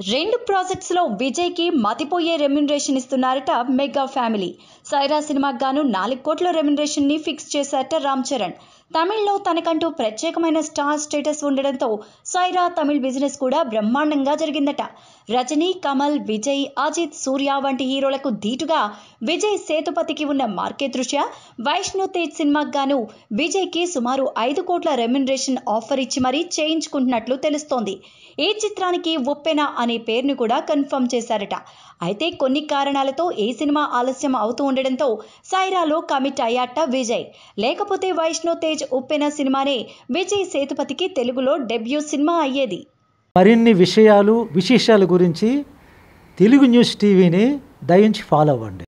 రెండు ప్రాజెక్ట్స్ లో విజయ్ కి మతిపోయే రెమ్యునరేషన్ ఇస్తున్నారట మెగా ఫ్యామిలీ సైరా సినిమాకి గాను నాలుగు కోట్ల రెమ్యునరేషన్ ని ఫిక్స్ చేశారట రామ్ చరణ్ తమిళ్లో తనకంటూ ప్రత్యేకమైన స్టార్ స్టేటస్ ఉండడంతో సైరా తమిళ్ బిజినెస్ కూడా బ్రహ్మాండంగా జరిగిందట రజనీ కమల్ విజయ్ అజిత్ సూర్య వంటి హీరోలకు ధీటుగా విజయ్ సేతుపతికి ఉన్న మార్కెట్ దృష్ట్యా వైష్ణవ్ తేజ్ సినిమాకి గాను విజయ్ కి సుమారు ఐదు కోట్ల రెమ్యునరేషన్ ఆఫర్ ఇచ్చి మరీ చేయించుకుంటున్నట్లు తెలుస్తోంది ఈ చిత్రానికి ఉప్పెన అనే పేరును కూడా కన్ఫర్మ్ చేశారట అయితే కొన్ని కారణాలతో ఈ సినిమా ఆలస్యం అవుతూ ఉండడంతో సైరాలో కమిట్ అయ్యాట విజయ్ లేకపోతే వైష్ణవ్ తేజ్ ఉప్పెన సినిమానే విజయ్ సేతుపతికి తెలుగులో డెబ్యూ సినిమా అయ్యేది మరిన్ని విషయాలు విశేషాల గురించి తెలుగు న్యూస్ టీవీని దయించి ఫాలో అవ్వండి